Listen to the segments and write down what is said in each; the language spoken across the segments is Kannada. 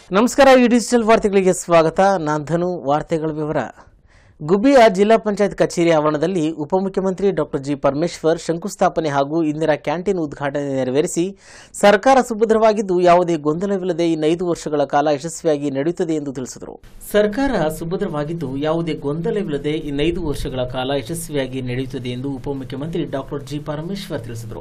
ನಮಸ್ಕಾರ ಈ ಡಿಜಿಟಲ್ ವಾರ್ತೆಗಳಿಗೆ ಸ್ವಾಗತ ನಾನು ಧನು ವಾರ್ತೆಗಳ ವಿವರ ಗುಬ್ಬಿಯ ಜಿಲ್ಲಾ ಪಂಚಾಯತ್ ಕಚೇರಿ ಆವರಣದಲ್ಲಿ ಉಪಮುಖ್ಯಮಂತ್ರಿ ಡಾಕ್ಟರ್ ಜಿ ಪರಮೇಶ್ವರ್ ಶಂಕುಸ್ಥಾಪನೆ ಹಾಗೂ ಇಂದಿರಾ ಕ್ಯಾಂಟೀನ್ ಉದ್ಘಾಟನೆ ನೆರವೇರಿಸಿ ಸರ್ಕಾರ ಸುಭದ್ರವಾಗಿದ್ದು ಯಾವುದೇ ಗೊಂದಲವಿಲ್ಲದೆ ಇನ್ನೈದು ವರ್ಷಗಳ ಕಾಲ ಯಶಸ್ವಿಯಾಗಿ ನಡೆಯುತ್ತದೆ ಎಂದು ತಿಳಿಸಿದರು ಸರ್ಕಾರ ಸುಭದ್ರವಾಗಿದ್ದು ಯಾವುದೇ ಗೊಂದಲವಿಲ್ಲದೆ ಇನ್ನೈದು ವರ್ಷಗಳ ಕಾಲ ಯಶಸ್ವಿಯಾಗಿ ನಡೆಯುತ್ತದೆ ಎಂದು ಉಪಮುಖ್ಯಮಂತ್ರಿ ಡಾಕ್ಟರ್ ಜಿ ಪರಮೇಶ್ವರ್ ತಿಳಿಸಿದರು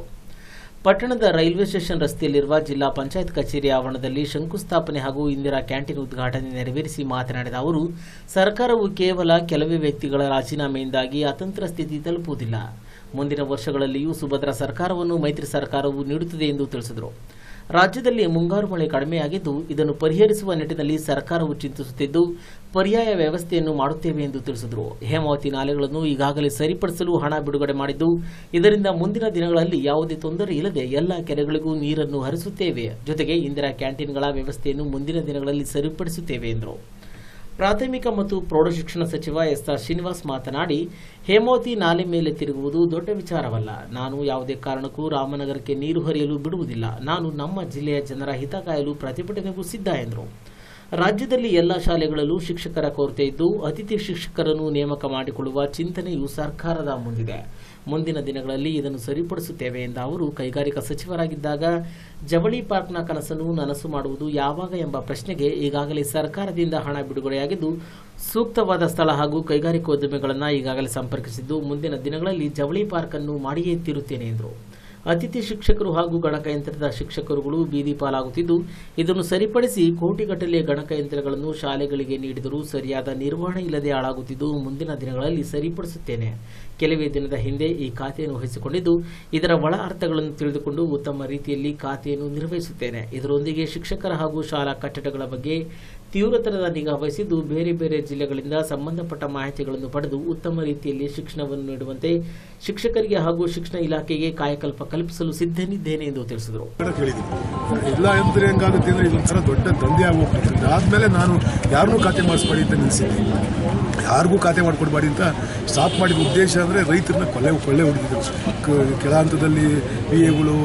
ಪಟ್ಟಣದ ರೈಲ್ವೆ ಸ್ಟೇಷನ್ ರಸ್ತೆಯಲ್ಲಿರುವ ಜಿಲ್ಲಾ ಪಂಚಾಯತ್ ಕಚೇರಿ ಆವರಣದಲ್ಲಿ ಶಂಕುಸ್ಥಾಪನೆ ಹಾಗೂ ಇಂದಿರಾ ಕ್ಯಾಂಟೀನ್ ಉದ್ಘಾಟನೆ ನೆರವೇರಿಸಿ ಮಾತನಾಡಿದ ಅವರು ಸರ್ಕಾರವು ಕೇವಲ ಕೆಲವೇ ವ್ಯಕ್ತಿಗಳ ರಾಜೀನಾಮೆಯಿಂದಾಗಿ ಅತಂತ್ರ ಸ್ಥಿತಿ ತಲುಪುವುದಿಲ್ಲ ಮುಂದಿನ ವರ್ಷಗಳಲ್ಲಿಯೂ ಸುಭದ್ರ ಸರ್ಕಾರವನ್ನು ಮೈತ್ರಿ ಸರ್ಕಾರವು ನೀಡುತ್ತದೆ ಎಂದು ತಿಳಿಸಿದರು ರಾಜ್ಯದಲ್ಲಿ ಮುಂಗಾರು ಮಳೆ ಕಡಿಮೆಯಾಗಿದ್ದು ಇದನ್ನು ಪರಿಹರಿಸುವ ನಿಟ್ಟಿನಲ್ಲಿ ಸರ್ಕಾರವು ಚಿಂತಿಸುತ್ತಿದ್ದು ಪರ್ಯಾಯ ವ್ಯವಸ್ಥೆಯನ್ನು ಮಾಡುತ್ತೇವೆ ಎಂದು ತಿಳಿಸಿದರು ಹೇಮಾವತಿ ನಾಲೆಗಳನ್ನು ಈಗಾಗಲೇ ಸರಿಪಡಿಸಲು ಹಣ ಬಿಡುಗಡೆ ಮಾಡಿದ್ದು ಇದರಿಂದ ಮುಂದಿನ ದಿನಗಳಲ್ಲಿ ಯಾವುದೇ ತೊಂದರೆ ಇಲ್ಲದೆ ಎಲ್ಲ ಕೆರೆಗಳಿಗೂ ನೀರನ್ನು ಹರಿಸುತ್ತೇವೆ ಜೊತೆಗೆ ಇಂದಿರಾ ಕ್ಯಾಂಟೀನ್ಗಳ ವ್ಯವಸ್ಥೆಯನ್ನು ಮುಂದಿನ ದಿನಗಳಲ್ಲಿ ಸರಿಪಡಿಸುತ್ತೇವೆ ಎಂದರು ಪ್ರಾಥಮಿಕ ಮತ್ತು ಪ್ರೌಢಶಿಕ್ಷಣ ಸಚಿವ ಎಸ್ ಆರ್ ಶ್ರೀನಿವಾಸ್ ಮಾತನಾಡಿ ಹೇಮಾವತಿ ನಾಲೆ ಮೇಲೆ ತಿರುಗುವುದು ದೊಡ್ಡ ವಿಚಾರವಲ್ಲ ನಾನು ಯಾವುದೇ ಕಾರಣಕ್ಕೂ ರಾಮನಗರಕ್ಕೆ ನೀರು ಹರಿಯಲು ಬಿಡುವುದಿಲ್ಲ ನಾನು ನಮ್ಮ ಜಿಲ್ಲೆಯ ಜನರ ಹಿತ ಕಾಯಲು ಪ್ರತಿಭಟನೆಗೂ ಸಿದ್ಧ ಎಂದರು ರಾಜ್ಯದಲ್ಲಿ ಎಲ್ಲ ಶಾಲೆಗಳಲ್ಲೂ ಶಿಕ್ಷಕರ ಕೊರತೆ ಇದ್ದು ಅತಿಥಿ ಶಿಕ್ಷಕರನ್ನು ನೇಮಕ ಮಾಡಿಕೊಳ್ಳುವ ಚಿಂತನೆಯು ಸರ್ಕಾರದ ಮುಂದಿದೆ ಮುಂದಿನ ದಿನಗಳಲ್ಲಿ ಇದನ್ನು ಸರಿಪಡಿಸುತ್ತೇವೆ ಎಂದ ಅವರು ಕೈಗಾರಿಕಾ ಸಚಿವರಾಗಿದ್ದಾಗ ಜವಳಿ ಪಾರ್ಕ್ನ ಕನಸನ್ನು ನನಸು ಮಾಡುವುದು ಯಾವಾಗ ಎಂಬ ಪ್ರಶ್ನೆಗೆ ಈಗಾಗಲೇ ಸರ್ಕಾರದಿಂದ ಹಣ ಬಿಡುಗಡೆಯಾಗಿದ್ದು ಸೂಕ್ತವಾದ ಸ್ಥಳ ಹಾಗೂ ಕೈಗಾರಿಕೋದ್ಯಮಿಗಳನ್ನು ಈಗಾಗಲೇ ಸಂಪರ್ಕಿಸಿದ್ದು ಮುಂದಿನ ದಿನಗಳಲ್ಲಿ ಜವಳಿ ಪಾರ್ಕ್ ಅನ್ನು ಮಾಡಿಯೇ ತೀರುತ್ತೇನೆ ಎಂದರು ಅತಿಥಿ ಶಿಕ್ಷಕರು ಹಾಗೂ ಗಣಕಯಂತ್ರದ ಶಿಕ್ಷಕರುಗಳು ಬೀದಿ ಪಾಲಾಗುತ್ತಿದ್ದು ಇದನ್ನು ಸರಿಪಡಿಸಿ ಕೋಟಿಗಟ್ಟಲೆ ಗಣಕಯಂತ್ರಗಳನ್ನು ಶಾಲೆಗಳಿಗೆ ನೀಡಿದರೂ ಸರಿಯಾದ ನಿರ್ವಹಣೆ ಇಲ್ಲದೆ ಹಾಳಾಗುತ್ತಿದ್ದು ಮುಂದಿನ ದಿನಗಳಲ್ಲಿ ಸರಿಪಡಿಸುತ್ತೇನೆ ಕೆಲವೇ ದಿನದ ಹಿಂದೆ ಈ ಖಾತೆಯನ್ನು ವಹಿಸಿಕೊಂಡಿದ್ದು ಇದರ ಒಳ ಅರ್ಥಗಳನ್ನು ತಿಳಿದುಕೊಂಡು ಉತ್ತಮ ರೀತಿಯಲ್ಲಿ ಖಾತೆಯನ್ನು ನಿರ್ವಹಿಸುತ್ತೇನೆ ಇದರೊಂದಿಗೆ ಶಿಕ್ಷಕರ ಹಾಗೂ ಶಾಲಾ ಕಟ್ಟಡಗಳ ಬಗ್ಗೆ ತೀವ್ರತರದ ನಿಗಾ ವಹಿಸಿದ್ದು ಬೇರೆ ಬೇರೆ ಜಿಲ್ಲೆಗಳಿಂದ ಸಂಬಂಧಪಟ್ಟ ಮಾಹಿತಿಗಳನ್ನು ಪಡೆದು ಉತ್ತಮ ರೀತಿಯಲ್ಲಿ ಶಿಕ್ಷಣವನ್ನು ನೀಡುವಂತೆ ಶಿಕ್ಷಕರಿಗೆ ಹಾಗೂ ಶಿಕ್ಷಣ ಇಲಾಖೆಗೆ ಕಾಯಕಲ್ಪ ಕಲ್ಪಿಸಲು ಸಿದ್ಧನಿದ್ದೇನೆ ಎಂದು ತಿಳಿಸಿದರು ಮಾಡಕ್ ಹೇಳಿದ್ದೀನಿ ಇಲ್ಲ ಅಂದ್ರೆ ಹೆಂಗಾಗುತ್ತೆ ಅಂದ್ರೆ ಇದೊಂಥರ ದೊಡ್ಡ ದಂಧೆ ಆಗೋಗ್ಬಿಟ್ಟಿದೆ ಅದಾದ್ಮೇಲೆ ನಾನು ಯಾರನ್ನೂ ಖಾತೆ ಮಾಡಿಸ್ಬೇಡಿ ಅಂತ ನಿಲ್ಸಿದ್ದೆ ಯಾರಿಗೂ ಖಾತೆ ಮಾಡ್ಕೊಡ್ಬೇಡಿ ಅಂತ ಸ್ಟಾಪ್ ಮಾಡಿದ ಉದ್ದೇಶ ಅಂದ್ರೆ ರೈತರನ್ನ ಕೊಲೆ ಕೊಳ್ಳೆ ಹೊಡೆದಿದ್ರು ಕ- ಕೆಳ ಹಂತದಲ್ಲಿ ಬಿ ಎಗಳು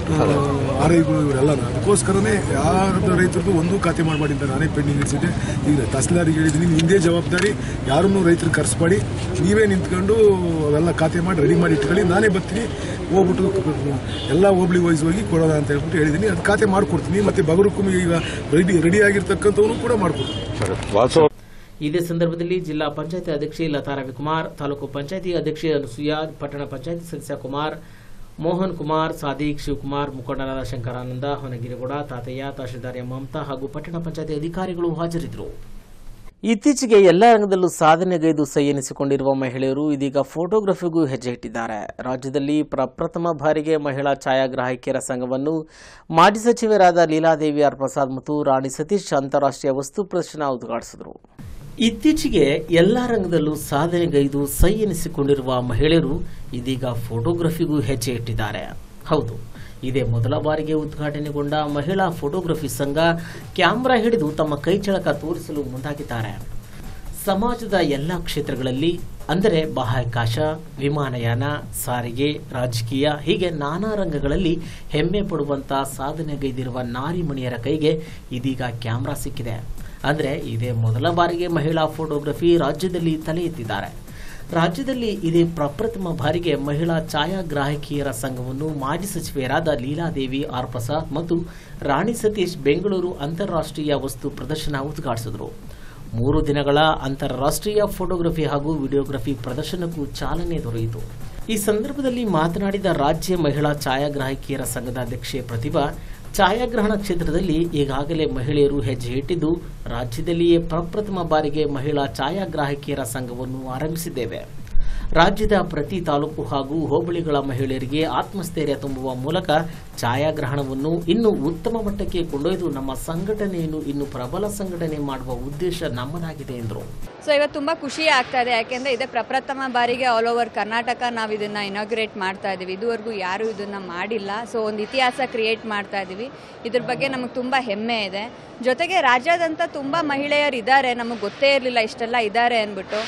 ಆರ್ ಐಗಳು ಇವರೆಲ್ಲ ಅದಕ್ಕೋಸ್ಕರನೇ ಯಾರ್ದು ರೈತರದ್ದು ಒಂದೂ ಖಾತೆ ಮಾಡಬೇಡಿ ಅಂತ ನಾನೇ ಪೆಂಡಿಂಗ್ ನಿಲ್ಸಿದ್ದೆ ಈಗ ತಹಸೀಲ್ದಾರಿಗೆ ಹೇಳಿದ್ದೀನಿ ನಿಂದೇ ಜವಾಬ್ದಾರಿ ಯಾರನ್ನೂ ರೈತರು ಕರೆಸ್ಬೇಡಿ ನೀವೇ ನಿಂತ್ಕೊಂಡು ಅವೆಲ್ಲ ಖಾತೆ ಮಾಡಿ ರೆಡಿ ಮಾಡಿ ಇಟ್ಕೊಳ್ಳಿ ನಾನೇ ಬರ್ತೀನಿ ಹೋಗ್ಬಿಟ್ಟು ಎಲ್ಲ ಹೋಬ್ಳಿ ವೈಸ್ ಹೋಗಿ ಕೊಡೋಣ ಅಂತ ಹೇಳ್ಬಿಟ್ಟು ಹೇಳಿದ್ದೀನಿ ಅದು ಖಾತೆ ಮಾಡ್ಕೊಡ್ತೀನಿ ಮತ್ತೆ ಬಗರುಕುಮ್ ಈಗ ರೆಡಿ ರೆಡಿ ಆಗಿರ್ತಕ್ಕಂಥವನು ಕೂಡ ಮಾಡ್ಕೊಡ್ತೀನಿ ಇದೇ ಸಂದರ್ಭದಲ್ಲಿ ಜಿಲ್ಲಾ ಪಂಚಾಯತಿ ಅಧ್ಯಕ್ಷೆ ಲತಾ ರವಿಕುಮಾರ್ ತಾಲೂಕು ಪಂಚಾಯತಿ ಅಧ್ಯಕ್ಷೆ ಅನುಸೂಯ ಪಟ್ಟಣ ಪಂಚಾಯತಿ ಸದಸ್ಯ ಕುಮಾರ್ ಮೋಹನ್ ಕುಮಾರ್ ಸಾದಿಕ್ ಶಿವಕುಮಾರ್ ಮುಖಂಡರಾದ ಶಂಕರಾನಂದ ಹೊನಗಿರಿಗೌಡ ತಾತಯ್ಯ ತಹಶೀಲ್ದಾರ್ ಎಂ ಮಮತಾ ಹಾಗೂ ಪಟ್ಟಣ ಪಂಚಾಯತಿ ಅಧಿಕಾರಿಗಳು ಹಾಜರಿದ್ದರು ಇತ್ತೀಚೆಗೆ ಎಲ್ಲ ರಂಗದಲ್ಲೂ ಸಾಧನೆಗೈದು ಸೈ ಎನಿಸಿಕೊಂಡಿರುವ ಮಹಿಳೆಯರು ಇದೀಗ ಫೋಟೋಗ್ರಫಿಗೂ ಹೆಜ್ಜೆ ಇಟ್ಟಿದ್ದಾರೆ ರಾಜ್ಯದಲ್ಲಿ ಪ್ರಪ್ರಥಮ ಬಾರಿಗೆ ಮಹಿಳಾ ಛಾಯಾಗ್ರಾಹಕಿಯರ ಸಂಘವನ್ನು ಮಾಜಿ ಸಚಿವರಾದ ಲೀಲಾದೇವಿ ಆರ್ ಪ್ರಸಾದ್ ಮತ್ತು ರಾಣಿ ಸತೀಶ್ ಅಂತಾರಾಷ್ಟ್ರೀಯ ವಸ್ತು ಪ್ರದರ್ಶನ ಉದ್ಘಾಟಿಸಿದರು ಇತ್ತೀಚೆಗೆ ಎಲ್ಲ ರಂಗದಲ್ಲೂ ಸಾಧನೆಗೈದು ಸೈ ಎನಿಸಿಕೊಂಡಿರುವ ಮಹಿಳೆಯರು ಇದೀಗ ಫೋಟೋಗ್ರಫಿಗೂ ಹೆಜ್ಜೆ ಇಟ್ಟಿದ್ದಾರೆ ಹೌದು ಇದೇ ಮೊದಲ ಬಾರಿಗೆ ಉದ್ಘಾಟನೆಗೊಂಡ ಮಹಿಳಾ ಫೋಟೋಗ್ರಫಿ ಸಂಘ ಕ್ಯಾಮೆರಾ ಹಿಡಿದು ತಮ್ಮ ಕೈಚಳಕ ತೋರಿಸಲು ಮುಂದಾಗಿದ್ದಾರೆ ಸಮಾಜದ ಎಲ್ಲ ಕ್ಷೇತ್ರಗಳಲ್ಲಿ ಅಂದರೆ ಬಾಹ್ಯಾಕಾಶ ವಿಮಾನಯಾನ ಸಾರಿಗೆ ರಾಜಕೀಯ ಹೀಗೆ ನಾನಾ ರಂಗಗಳಲ್ಲಿ ಹೆಮ್ಮೆ ಪಡುವಂತ ಸಾಧನೆಗೈದಿರುವ ನಾರಿಮಣಿಯರ ಕೈಗೆ ಇದೀಗ ಕ್ಯಾಮ್ರಾ ಸಿಕ್ಕಿದೆ ಅಂದರೆ ಇದೇ ಮೊದಲ ಬಾರಿಗೆ ಮಹಿಳಾ ಫೋಟೋಗ್ರಫಿ ರಾಜ್ಯದಲ್ಲಿ ತಲೆ ಎತ್ತಿದ್ದಾರೆ ರಾಜ್ಯದಲ್ಲಿ ಇದೇ ಪ್ರಪ್ರಥಮ ಬಾರಿಗೆ ಮಹಿಳಾ ಛಾಯಾಗ್ರಾಹಕಿಯರ ಸಂಘವನ್ನು ಮಾಜಿ ಸಚಿವೆಯರಾದ ಲೀಲಾದೇವಿ ಆರ್ ಪ್ರಸಾದ್ ಮತ್ತು ರಾಣಿ ಸತೀಶ್ ಬೆಂಗಳೂರು ಅಂತಾರಾಷ್ಟ್ರೀಯ ವಸ್ತು ಪ್ರದರ್ಶನ ಉದ್ಘಾಟಿಸಿದರು ಮೂರು ದಿನಗಳ ಅಂತಾರಾಷ್ಟ್ರೀಯ ಫೋಟೋಗ್ರಫಿ ಹಾಗೂ ವಿಡಿಯೋಗ್ರಫಿ ಪ್ರದರ್ಶನಕ್ಕೂ ಚಾಲನೆ ದೊರೆಯಿತು ಈ ಸಂದರ್ಭದಲ್ಲಿ ಮಾತನಾಡಿದ ರಾಜ್ಯ ಮಹಿಳಾ ಛಾಯಾಗ್ರಾಹಕಿಯರ ಸಂಘದ ಅಧ್ಯಕ್ಷೆ ಪ್ರತಿಭಾ ಛಾಯಾಗ್ರಹಣ ಕ್ಷೇತ್ರದಲ್ಲಿ ಈಗಾಗಲೇ ಮಹಿಳೆಯರು ಹೆಜ್ಜೆ ಇಟ್ಟಿದ್ದು ರಾಜ್ಯದಲ್ಲಿಯೇ ಪ್ರಪ್ರಥಮ ಬಾರಿಗೆ ಮಹಿಳಾ ಛಾಯಾಗ್ರಾಹಕಿಯರ ಸಂಘವನ್ನು ಆರಂಭಿಸಿದ್ದೇವೆ ರಾಜ್ಯದ ಪ್ರತಿ ತಾಲೂಕು ಹಾಗೂ ಹೋಬಳಿಗಳ ಮಹಿಳೆಯರಿಗೆ ಆತ್ಮಸ್ಥೈರ್ಯ ತುಂಬುವ ಮೂಲಕ ಛಾಯಾಗ್ರಹಣವನ್ನು ಇನ್ನೂ ಉತ್ತಮ ಮಟ್ಟಕ್ಕೆ ಕೊಂಡೊಯ್ದು ನಮ್ಮ ಸಂಘಟನೆಯನ್ನು ಇನ್ನು ಪ್ರಬಲ ಸಂಘಟನೆ ಮಾಡುವ ಉದ್ದೇಶ ನಮ್ಮದಾಗಿದೆ ಎಂದರು ಸೊ ಇವತ್ತು ತುಂಬ ಖುಷಿ ಆಗ್ತಾ ಇದೆ ಯಾಕೆಂದರೆ ಇದೇ ಪ್ರಪ್ರಥಮ ಬಾರಿಗೆ ಆಲ್ ಓವರ್ ಕರ್ನಾಟಕ ನಾವು ಇದನ್ನು ಇನಾಗ್ರೇಟ್ ಮಾಡ್ತಾ ಇದ್ದೀವಿ ಇದುವರೆಗೂ ಯಾರೂ ಇದನ್ನು ಮಾಡಿಲ್ಲ ಸೊ ಒಂದು ಇತಿಹಾಸ ಕ್ರಿಯೇಟ್ ಮಾಡ್ತಾ ಇದ್ದೀವಿ ಇದ್ರ ಬಗ್ಗೆ ನಮಗೆ ತುಂಬ ಹೆಮ್ಮೆ ಇದೆ ಜೊತೆಗೆ ರಾಜ್ಯಾದ್ಯಂತ ತುಂಬ ಮಹಿಳೆಯರು ಇದ್ದಾರೆ ನಮಗೆ ಗೊತ್ತೇ ಇರಲಿಲ್ಲ ಇಷ್ಟೆಲ್ಲ ಇದ್ದಾರೆ ಅಂದ್ಬಿಟ್ಟು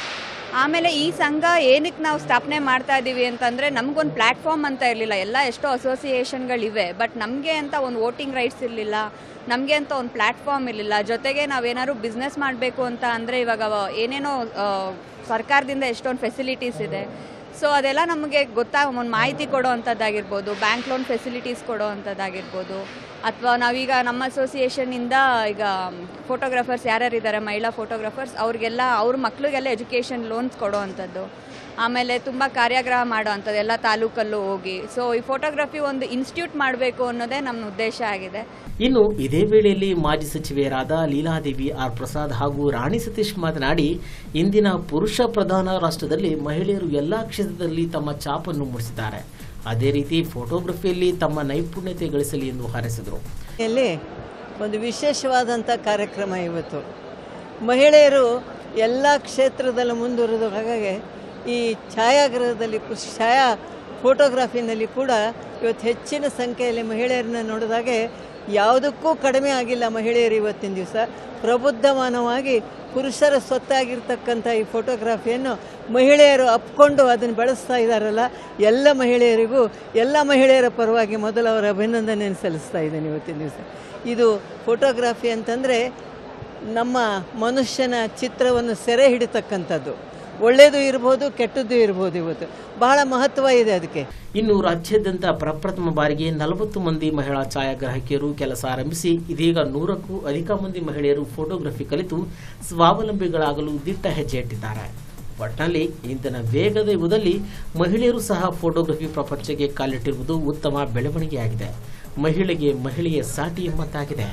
ಆಮೇಲೆ ಈ ಸಂಘ ಏನಕ್ಕೆ ನಾವು ಸ್ಥಾಪನೆ ಮಾಡ್ತಾ ಇದ್ದೀವಿ ಅಂತಂದರೆ ನಮಗೊಂದು ಪ್ಲ್ಯಾಟ್ಫಾರ್ಮ್ ಅಂತ ಇರಲಿಲ್ಲ ಎಲ್ಲ ಎಷ್ಟೋ ಅಸೋಸಿಯೇಷನ್ಗಳಿವೆ ಬಟ್ ನಮಗೆ ಅಂತ ಒಂದು ವೋಟಿಂಗ್ ರೈಟ್ಸ್ ಇರಲಿಲ್ಲ ನಮಗೆ ಅಂತ ಒಂದು ಪ್ಲ್ಯಾಟ್ಫಾರ್ಮ್ ಇರಲಿಲ್ಲ ಜೊತೆಗೆ ನಾವೇನಾದ್ರು ಬಿಸ್ನೆಸ್ ಮಾಡಬೇಕು ಅಂತ ಅಂದರೆ ಇವಾಗ ಏನೇನೋ ಆ, ಸರ್ಕಾರದಿಂದ ಎಷ್ಟೊಂದು ಫೆಸಿಲಿಟೀಸ್ ಇದೆ ಸೊ ಅದೆಲ್ಲ ನಮಗೆ ಗೊತ್ತಾ ಒಂದು ಮಾಹಿತಿ ಕೊಡೋ ಅಂಥದ್ದಾಗಿರ್ಬೋದು ಬ್ಯಾಂಕ್ ಲೋನ್ ಫೆಸಿಲಿಟೀಸ್ ಕೊಡೋ ಅಂಥದ್ದಾಗಿರ್ಬೋದು ಅಥವಾ ನಾವೀಗ ನಮ್ಮ ಅಸೋಸಿಯೇಷನ್ನಿಂದ ಈಗ ಫೋಟೋಗ್ರಾಫರ್ಸ್ ಯಾರ್ಯಾರಿದ್ದಾರೆ ಮಹಿಳಾ ಫೋಟೋಗ್ರಾಫರ್ಸ್ ಅವ್ರಿಗೆಲ್ಲ ಅವ್ರ ಮಕ್ಳಿಗೆಲ್ಲ ಎಜುಕೇಷನ್ ಲೋನ್ಸ್ ಕೊಡೋ ಅಂಥದ್ದು ಆಮೇಲೆ ತುಂಬ ಕಾರ್ಯಾಗ್ರಹ ಮಾಡೋ ಅಂಥದ್ದು ಎಲ್ಲ ತಾಲೂಕಲ್ಲೂ ಹೋಗಿ ಸೊ ಈ ಫೋಟೋಗ್ರಫಿ ಒಂದು ಇನ್ಸ್ಟಿಟ್ಯೂಟ್ ಮಾಡಬೇಕು ಅನ್ನೋದೇ ನಮ್ಮ ಉದ್ದೇಶ ಆಗಿದೆ ಇನ್ನು ಇದೇ ವೇಳೆಯಲ್ಲಿ ಮಾಜಿ ಸಚಿವೆಯರಾದ ಲೀಲಾದೇವಿ ಆರ್ ಪ್ರಸಾದ್ ಹಾಗೂ ರಾಣಿ ಸತೀಶ್ ಮಾತನಾಡಿ ಇಂದಿನ ಪುರುಷ ಪ್ರಧಾನ ರಾಷ್ಟ್ರದಲ್ಲಿ ಮಹಿಳೆಯರು ಎಲ್ಲಾ ಕ್ಷೇತ್ರದಲ್ಲಿ ತಮ್ಮ ಛಾಪನ್ನು ಮೂಡಿಸಿದ್ದಾರೆ ಅದೇ ರೀತಿ ಫೋಟೋಗ್ರಫಿಯಲ್ಲಿ ತಮ್ಮ ನೈಪುಣ್ಯತೆ ಗಳಿಸಲಿ ಎಂದು ಹಾರೈಸಿದರು ಯಲ್ಲಿ ಒಂದು ವಿಶೇಷವಾದಂಥ ಕಾರ್ಯಕ್ರಮ ಇವತ್ತು ಮಹಿಳೆಯರು ಎಲ್ಲ ಕ್ಷೇತ್ರದಲ್ಲೂ ಮುಂದುವರೆದ ಹಾಗಾಗಿ ಈ ಛಾಯಾಗ್ರಹದಲ್ಲಿ ಪುಸ್- ಛಾಯಾ ಫೋಟೋಗ್ರಫಿನಲ್ಲಿ ಕೂಡ ಇವತ್ತು ಹೆಚ್ಚಿನ ಸಂಖ್ಯೆಯಲ್ಲಿ ಮಹಿಳೆಯರನ್ನ ನೋಡಿದಾಗೆ ಯಾವುದಕ್ಕೂ ಕಡಿಮೆ ಆಗಿಲ್ಲ ಮಹಿಳೆಯರು ಇವತ್ತಿನ ದಿವಸ ಪ್ರಬುದ್ಧಮಾನವಾಗಿ ಪುರುಷರ ಸ್ವತ್ತಾಗಿರ್ತಕ್ಕಂಥ ಈ ಫೋಟೋಗ್ರಫಿಯನ್ನು ಮಹಿಳೆಯರು ಅಪ್ಕೊಂಡು ಅದನ್ನು ಬೆಳೆಸ್ತಾ ಇದ್ದಾರಲ್ಲ ಎಲ್ಲ ಮಹಿಳೆಯರಿಗೂ ಎಲ್ಲ ಮಹಿಳೆಯರ ಪರವಾಗಿ ಮೊದಲು ಅವರ ಅಭಿನಂದನೆಯನ್ನು ಸಲ್ಲಿಸ್ತಾ ಇದ್ದೇನೆ ಇವತ್ತಿನ ದಿವಸ ಇದು ಫೋಟೋಗ್ರಫಿ ಅಂತಂದರೆ ನಮ್ಮ ಮನುಷ್ಯನ ಚಿತ್ರವನ್ನು ಸೆರೆ ಹಿಡಿತಕ್ಕಂಥದ್ದು ಒಳ್ಳೆಯದು ಇರ್ಬೋದು ಕೆಟ್ಟದ್ದು ಇರ್ಬೋದು ಇವತ್ತು ಬಹಳ ಮಹತ್ವ ಇದೆ ಅದಕ್ಕೆ ಇನ್ನು ರಾಜ್ಯಾದ್ಯಂತ ಪ್ರಪ್ರಥಮ ಬಾರಿಗೆ ನಲವತ್ತು ಮಂದಿ ಮಹಿಳಾ ಛಾಯಾಗ್ರಾಹಕಿಯರು ಕೆಲಸ ಆರಂಭಿಸಿ ಇದೀಗ ನೂರಕ್ಕೂ ಅಧಿಕ ಮಂದಿ ಮಹಿಳೆಯರು ಫೋಟೋಗ್ರಫಿ ಕಲಿತು ಸ್ವಾವಲಂಬಿಗಳಾಗಲು ದಿಟ್ಟ ಹೆಜ್ಜೆ ಇಟ್ಟಿದ್ದಾರೆ ಒಟ್ನಲ್ಲಿ ಇಂದಿನ ವೇಗದ ಯುಗದಲ್ಲಿ ಮಹಿಳೆಯರು ಸಹ ಫೋಟೋಗ್ರಫಿ ಪ್ರಪಂಚಕ್ಕೆ ಕಾಲಿಟ್ಟಿರುವುದು ಉತ್ತಮ ಬೆಳವಣಿಗೆಯಾಗಿದೆ ಮಹಿಳೆಗೆ ಮಹಿಳೆಯ ಸಾಟಿ ಎಂಬಂತಾಗಿದೆ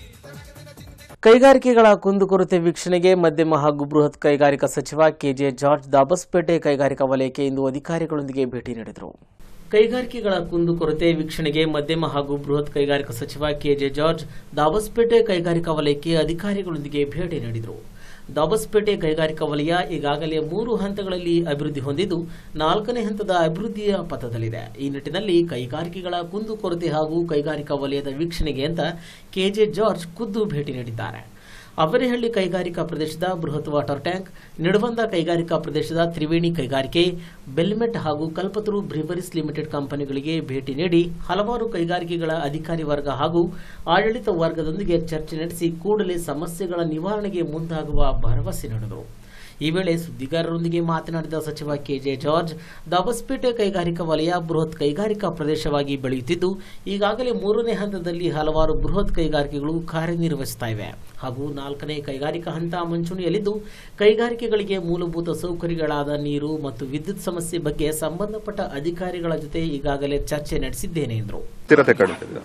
ಕೈಗಾರಿಕೆಗಳ ಕುಂದುಕೊರತೆ ವೀಕ್ಷಣೆಗೆ ಮಧ್ಯಮ ಹಾಗೂ ಬೃಹತ್ ಕೈಗಾರಿಕಾ ಸಚಿವ ಕೆಜೆ ಜಾರ್ಜ್ ದಾಬಸ್ಪೇಟೆ ಕೈಗಾರಿಕಾ ವಲಯಕ್ಕೆ ಇಂದು ಅಧಿಕಾರಿಗಳೊಂದಿಗೆ ಭೇಟಿ ನೀಡಿದರು ಕೈಗಾರಿಕೆಗಳ ಕುಂದುಕೊರತೆ ವೀಕ್ಷಣೆಗೆ ಮಧ್ಯಮ ಹಾಗೂ ಬೃಹತ್ ಕೈಗಾರಿಕಾ ಸಚಿವ ಕೆಜೆ ಜಾರ್ಜ್ ದಾಬಸ್ಪೇಟೆ ಕೈಗಾರಿಕಾ ವಲಯಕ್ಕೆ ಅಧಿಕಾರಿಗಳೊಂದಿಗೆ ಭೇಟಿ ನೀಡಿದರು ದಾಬಸ್ಪೇಟೆ ಕೈಗಾರಿಕಾ ವಲಯ ಈಗಾಗಲೇ ಮೂರು ಹಂತಗಳಲ್ಲಿ ಅಭಿವೃದ್ಧಿ ಹೊಂದಿದ್ದು ನಾಲ್ಕನೇ ಹಂತದ ಅಭಿವೃದ್ಧಿಯ ಪಥದಲ್ಲಿದೆ ಈ ನಿಟ್ಟಿನಲ್ಲಿ ಕೈಗಾರಿಕೆಗಳ ಕುಂದುಕೊರತೆ ಹಾಗೂ ಕೈಗಾರಿಕಾ ವಲಯದ ವೀಕ್ಷಣೆಗೆ ಅಂತ ಕೆಜೆ ಜಾರ್ಜ್ ಖುದ್ದು ಭೇಟಿ ನೀಡಿದ್ದಾರೆ ಅವರೇಹಳ್ಳಿ ಕೈಗಾರಿಕಾ ಪ್ರದೇಶದ ಬೃಹತ್ ವಾಟರ್ ಟ್ಯಾಂಕ್ ನಿಡವಂದ ಕೈಗಾರಿಕಾ ಪ್ರದೇಶದ ತ್ರಿವೇಣಿ ಕೈಗಾರಿಕೆ ಬೆಲ್ಮೆಟ್ ಹಾಗೂ ಕಲ್ಪತರು ಬ್ರಿವರೀಸ್ ಲಿಮಿಟೆಡ್ ಕಂಪನಿಗಳಿಗೆ ಭೇಟಿ ನೀಡಿ ಹಲವಾರು ಕೈಗಾರಿಕೆಗಳ ಅಧಿಕಾರಿ ವರ್ಗ ಹಾಗೂ ಆಡಳಿತ ವರ್ಗದೊಂದಿಗೆ ಚರ್ಚೆ ನಡೆಸಿ ಕೂಡಲೇ ಸಮಸ್ಯೆಗಳ ನಿವಾರಣೆಗೆ ಮುಂದಾಗುವ ಭರವಸೆ ನೀಡಿದರು ಈ ವೇಳೆ ಸುದ್ದಿಗಾರರೊಂದಿಗೆ ಮಾತನಾಡಿದ ಸಚಿವ ಕೆಜೆ ಜಾರ್ಜ್ ದಾಬಸ್ಪೇಟೆ ಕೈಗಾರಿಕಾ ವಲಯ ಬೃಹತ್ ಕೈಗಾರಿಕಾ ಪ್ರದೇಶವಾಗಿ ಬೆಳೆಯುತ್ತಿದ್ದು ಈಗಾಗಲೇ ಮೂರನೇ ಹಂತದಲ್ಲಿ ಹಲವಾರು ಬೃಹತ್ ಕೈಗಾರಿಕೆಗಳು ಕಾರ್ಯನಿರ್ವಹಿಸುತ್ತಾ ಇವೆ ಹಾಗೂ ನಾಲ್ಕನೇ ಕೈಗಾರಿಕಾ ಹಂತ ಮುಂಚೂಣಿಯಲ್ಲಿದ್ದು ಕೈಗಾರಿಕೆಗಳಿಗೆ ಮೂಲಭೂತ ಸೌಕರ್ಯಗಳಾದ ನೀರು ಮತ್ತು ವಿದ್ಯುತ್ ಸಮಸ್ಯೆ ಬಗ್ಗೆ ಸಂಬಂಧಪಟ್ಟ ಅಧಿಕಾರಿಗಳ ಜೊತೆ ಈಗಾಗಲೇ ಚರ್ಚೆ ನಡೆಸಿದ್ದೇನೆ ಎಂದರು ಸ್ಥಿರತೆ ಕಾಣ್ತದೆ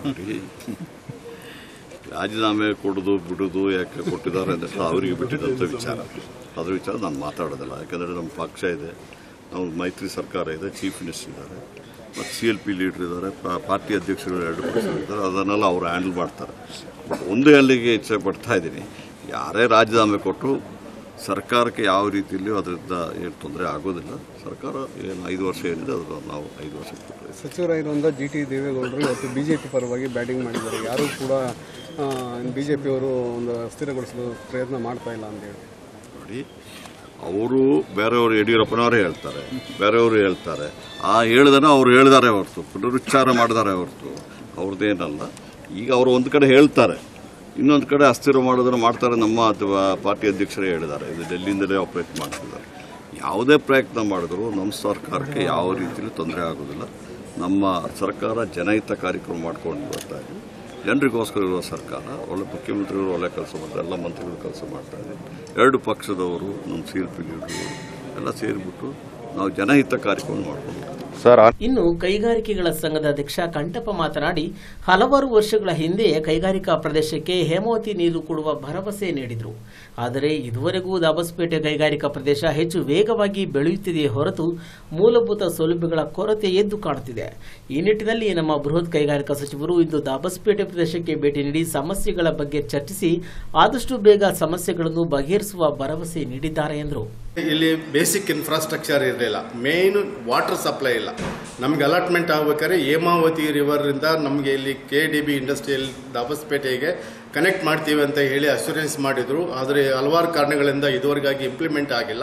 ರಾಜೀನಾಮೆ ಕೊಡೋದು ಬಿಡೋದು ಯಾಕೆ ಕೊಟ್ಟಿದ್ದಾರೆ ಅಂತ ಅವರಿಗೆ ಬಿಟ್ಟಿದ್ದಂಥ ವಿಚಾರ ಅದ್ರ ವಿಚಾರ ನಾನು ಮಾತಾಡೋದಿಲ್ಲ ಯಾಕಂದರೆ ನಮ್ಮ ಪಕ್ಷ ಇದೆ ನಾವು ಮೈತ್ರಿ ಸರ್ಕಾರ ಇದೆ ಚೀಫ್ ಮಿನಿಸ್ಟರ್ ಇದ್ದಾರೆ ಮತ್ತು ಸಿ ಎಲ್ ಪಿ ಲೀಡರ್ ಇದ್ದಾರೆ ಪಾ- ಪಾರ್ಟಿ ಅಧ್ಯಕ್ಷರು ಎರಡು ಪಕ್ಷರು ಇದ್ದಾರೆ ಅದನ್ನೆಲ್ಲ ಅವರು ಹ್ಯಾಂಡಲ್ ಮಾಡ್ತಾರೆ ಬಟ್ ಒಂದು ಹೇಳಲಿಕ್ಕೆ ಇಚ್ಛೆ ಪಡ್ತಾ ಇದ್ದೀನಿ ಯಾರೇ ರಾಜೀನಾಮೆ ಕೊಟ್ಟರು ಸರ್ಕಾರಕ್ಕೆ ಯಾವ ರೀತಿಯಲ್ಲಿಯೂ ಅದರಿಂದ ಏನು ತೊಂದರೆ ಆಗೋದಿಲ್ಲ ಸರ್ಕಾರ ಏನು ಐದು ವರ್ಷ ಏನಿದೆ ಅದು ನಾವು ಐದು ವರ್ಷ ಕೊಟ್ಟಿದ್ದೀವಿ ಸಚಿವರಾಗಿರುವಂಥ ಜಿ ಟಿ ದೇವೇಗೌಡರು ಇವತ್ತು ಬಿಜೆಪಿ ಪರವಾಗಿ ಬ್ಯಾಟಿಂಗ್ ಮಾಡಿದ್ದಾರೆ ಯಾರೂ ಕೂಡ ಬಿಜೆಪಿಯವರು ಒಂದು ಸ್ಥಿರಗೊಳಿಸಲು ಪ್ರಯತ್ನ ಮಾಡ್ತಾ ಇಲ್ಲ ಅಂತ ಹೇಳಿ ನೋಡಿ ಅವರು ಬೇರೆಯವರು ಯಡಿಯೂರಪ್ಪನವರೇ ಹೇಳ್ತಾರೆ ಬೇರೆಯವರು ಹೇಳ್ತಾರೆ ಆ ಹೇಳ್ದನ ಅವ್ರು ಹೇಳಿದಾರೆ ಹೊರತು ಪುನರುಚ್ಚಾರ ಮಾಡಿದಾರೆ ಹೊರತು ಅವ್ರದ್ದೇನಲ್ಲ ಈಗ ಅವರು ಒಂದು ಕಡೆ ಹೇಳ್ತಾರೆ ಇನ್ನೊಂದು ಕಡೆ ಅಸ್ಥಿರ ಮಾಡೋದನ್ನು ಮಾಡ್ತಾರೆ ನಮ್ಮ ಅಥವಾ ಪಾರ್ಟಿ ಅಧ್ಯಕ್ಷರೇ ಹೇಳಿದ್ದಾರೆ ಇದು ಡೆಲ್ಲಿಯಿಂದಲೇ ಆಪರೇಟ್ ಮಾಡ್ತಿದ್ದಾರೆ ಯಾವುದೇ ಪ್ರಯತ್ನ ಮಾಡಿದ್ರು ನಮ್ಮ ಸರ್ಕಾರಕ್ಕೆ ಯಾವ ರೀತಿಯಲ್ಲೂ ತೊಂದರೆ ಆಗೋದಿಲ್ಲ ನಮ್ಮ ಸರ್ಕಾರ ಜನಹಿತ ಕಾರ್ಯಕ್ರಮ ಮಾಡ್ಕೊಂಡು ಬರ್ತಾ ಇದೆ ಜನರಿಗೋಸ್ಕರ ಇರುವ ಸರ್ಕಾರ ಒಳ್ಳೆ ಮುಖ್ಯಮಂತ್ರಿಗಳು ಒಳ್ಳೆ ಕೆಲಸ ಮಾಡ್ತಾರೆ ಎಲ್ಲ ಮಂತ್ರಿಗಳು ಕೆಲಸ ಮಾಡ್ತಾ ಇದ್ದಾರೆ ಎರಡು ಪಕ್ಷದವರು ನಮ್ಮ ಸಿ ಎಲ್ ಪಿ ಲೀಡರು ಎಲ್ಲ ಸೇರಿಬಿಟ್ಟು ನಾವು ಜನಹಿತ ಕಾರ್ಯಕ್ರಮ ಮಾಡ್ಕೊಂಡು ಸರ್ ಇನ್ನು ಕೈಗಾರಿಕೆಗಳ ಸಂಘದ ಅಧ್ಯಕ್ಷ ಕಂಟಪ್ಪ ಮಾತನಾಡಿ ಹಲವಾರು ವರ್ಷಗಳ ಹಿಂದೆ ಕೈಗಾರಿಕಾ ಪ್ರದೇಶಕ್ಕೆ ಹೇಮಾವತಿ ನೀರು ಕೊಡುವ ಭರವಸೆ ನೀಡಿದರು ಆದರೆ ಇದುವರೆಗೂ ದಾಬಸ್ಪೇಟೆ ಕೈಗಾರಿಕಾ ಪ್ರದೇಶ ಹೆಚ್ಚು ವೇಗವಾಗಿ ಬೆಳೆಯುತ್ತಿದೆಯೇ ಹೊರತು ಮೂಲಭೂತ ಸೌಲಭ್ಯಗಳ ಕೊರತೆ ಎದ್ದು ಕಾಣುತ್ತಿದೆ ಈ ನಿಟ್ಟಿನಲ್ಲಿ ನಮ್ಮ ಬೃಹತ್ ಕೈಗಾರಿಕಾ ಸಚಿವರು ಇಂದು ದಾಬಸ್ಪೇಟೆ ಪ್ರದೇಶಕ್ಕೆ ಭೇಟಿ ನೀಡಿ ಸಮಸ್ಯೆಗಳ ಬಗ್ಗೆ ಚರ್ಚಿಸಿ ಆದಷ್ಟು ಬೇಗ ಸಮಸ್ಯೆಗಳನ್ನು ಬಗೆಹರಿಸುವ ಭರವಸೆ ನೀಡಿದ್ದಾರೆ ಎಂದರು ಇಲ್ಲಿ ಬೇಸಿಕ್ ಇನ್ಫ್ರಾಸ್ಟ್ರಕ್ಚರ್ ಇರಲಿಲ್ಲ ಮೇನ್ ವಾಟರ್ ಸಪ್ಲೈ ಇಲ್ಲ ನಮ್ಗೆ ಅಲಾಟ್ಮೆಂಟ್ ಆಗ್ಬೇಕಾದ್ರೆ ಹೇಮಾವತಿ ರಿವರಿಂದ ನಮಗೆ ಇಲ್ಲಿ ಕೆ ಡಿ ಬಿ ಇಂಡಸ್ಟ್ರಿಯಲ್ ದಾಬಸ್ಪೇಟೆಗೆ ಕನೆಕ್ಟ್ ಮಾಡ್ತೀವಿ ಅಂತ ಹೇಳಿ ಅಶ್ಯೂರೆನ್ಸ್ ಮಾಡಿದ್ರು ಆದರೆ ಹಲವಾರು ಕಾರಣಗಳಿಂದ ಇದುವರೆಗಾಗಿ ಇಂಪ್ಲಿಮೆಂಟ್ ಆಗಿಲ್ಲ